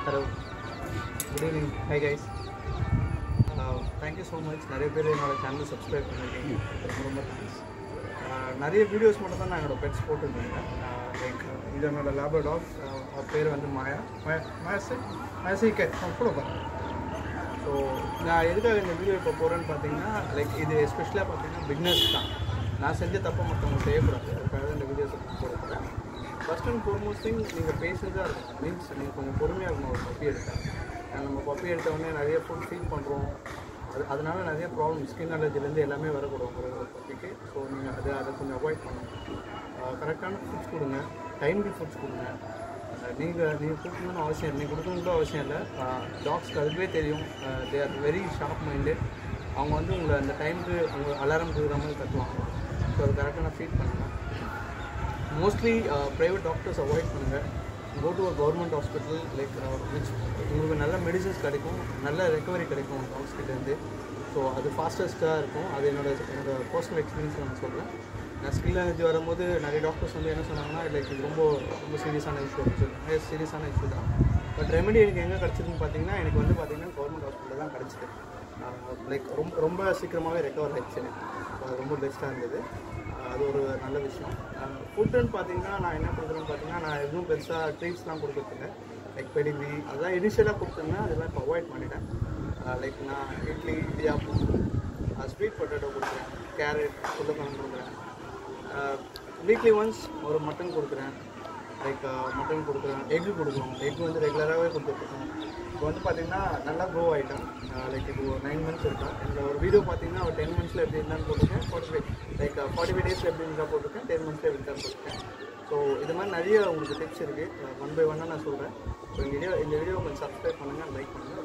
hello good evening hi guys thank you so much நிறைய பேர் என்னோட சேனல் சப்ஸ்கிரைப் பண்ணியிருக்கீங்க ரொம்ப ரொம்ப தேங்க்ஸ் நிறைய வீடியோஸ் மட்டும் தான் நான் என்னோட பெட்ஸ் போட்டிருந்தேங்க லைக் இது என்னோட லேபர் டாக் பேர் வந்து மாயா மாயா மாயாசி மாயாசி கே கூட பாருங்க ஸோ நான் எதுக்காக இந்த வீடியோ இப்போ போகிறேன்னு பார்த்தீங்கன்னா லைக் இது எஸ்பெஷலாக பார்த்தீங்கன்னா பிக்னஸ் தான் நான் செஞ்ச தப்பை மற்றவங்க செய்யக்கூடாது அதுக்காக தான் இந்த வீடியோஸ் போட போகிறேன் ஃபர்ஸ்ட் அண்ட் foremost திங் நீங்கள் பேஷன்ஸாக இருக்கணும் மீன்ஸ் நீங்கள் கொஞ்சம் பொறுமையாக இருக்கணும் ஒரு பப்பி எடுத்தால் நம்ம பப்பி எடுத்த உடனே நிறைய ஃபுட் ஃபீல் பண்ணுறோம் அது அதனால நிறைய ப்ராப்ளம் ஸ்கின் அலர்ஜிலேருந்து எல்லாமே வரக்கூடும் ஒரு ஒரு பப்பிக்கு ஸோ நீங்கள் அதை அதை கொஞ்சம் அவாய்ட் பண்ணணும் கரெக்டான ஃபுட்ஸ் கொடுங்க டைம்லி ஃபுட்ஸ் கொடுங்க நீங்கள் நீங்கள் கொடுக்கணும்னு அவசியம் இல்லை நீங்கள் கொடுக்கணும்னு அவசியம் இல்லை டாக்ஸ்க்கு அதுவே தெரியும் they are very sharp minded அவங்க வந்து உங்களை அந்த டைமுக்கு உங்கள் அலாரம் கொடுக்குற மாதிரி கட்டுவாங்க ஸோ அது கரெக்டாக ஃபீட் பண்ணுங்கள் மோஸ்ட்லி ப்ரைவேட் டாக்டர்ஸ் அவாய்ட் பண்ணுங்கள் go to a government hospital like which உங்களுக்கு நல்ல மெடிசன்ஸ் கிடைக்கும் நல்ல ரெக்கவரி கிடைக்கும் டாக்ஸ் கிட்டேருந்து ஸோ அது ஃபாஸ்டஸ்ட்டாக இருக்கும் அது என்னோட என்னோட பர்சனல் எக்ஸ்பீரியன்ஸ் நான் சொல்கிறேன் நான் ஸ்கில் எனர்ஜி வரும்போது நிறைய டாக்டர்ஸ் வந்து என்ன சொன்னாங்கன்னா லைக் இது ரொம்ப ரொம்ப சீரியஸான இஷ்யூ அப்படின்னு சொல்லுவாங்க சீரியஸான இஷ்யூ தான் பட் ரெமெடி எனக்கு எங்கே கிடச்சிதுன்னு பார்த்தீங்கன்னா எனக்கு வந்து பார்த்தீங்கன்னா கவர்மெண்ட் ஹாஸ்பிட்டல் தான் கிடச்சிது லைக் ரொம்ப ரொம்ப சீக்கிரமாகவே ரெக்கவர் ஆயிடுச்சு எனக்கு So, அது ரொம்ப பெஸ்ட்டாக இருந்தது அஹ் அது ஒரு நல்ல விஷயம் ஃபுட்டுன்னு பார்த்தீங்கன்னா நான் என்ன கொடுக்குறேன்னு பார்த்தீங்கன்னா நான் எதுவும் பெருசாக ட்ரீட்ஸ்லாம் கொடுக்குறதில்ல லைக் பெடிகிரி அதெல்லாம் இனிஷியலாக கொடுத்துருந்தேன் அதெல்லாம் இப்போ அவாய்ட் பண்ணிட்டேன் லைக் நான் இட்லி இடியாப்பம் ஸ்வீட் பொட்டேட்டோ கொடுக்குறேன் கேரட் உருளைக்கிழங்கு கொடுக்குறேன் வீக்லி ஒன்ஸ் ஒரு மட்டன் கொடுக்குறேன் லைக் மட்டன் கொடுக்குறேன் எக்கு கொடுக்குறோம் எக் வந்து ரெகுலராகவே கொடுத்துட்ருக்கோம் இப்போ வந்து பார்த்தீங்கன்னா நல்லா க்ரோ ஆகிட்டேன் லைக் இது ஒரு நைன் மந்த்ஸ் இருக்கும் இந்த ஒரு வீடியோ பார்த்தீங்கன்னா ஒரு டென் மந்த்ஸில் எப்படி இருந்தான்னு போட்டிருக்கேன் forty five like forty five டேஸில் எப்படி இருந்தால் போட்டிருக்கேன் டென் மந்த்ஸில் எப்படி இருந்தால் போட்டிருக்கேன் ஸோ இது மாதிரி நிறைய உங்களுக்கு டிப்ஸ் இருக்குது ஒன் பை ஒன்னாக நான் சொல்கிறேன் ஸோ இந்த வீடியோ இந்த வீடியோ கொஞ்சம் சப்ஸ்கிரைப் பண்ணுங்கள் லைக் பண்ணுங்கள்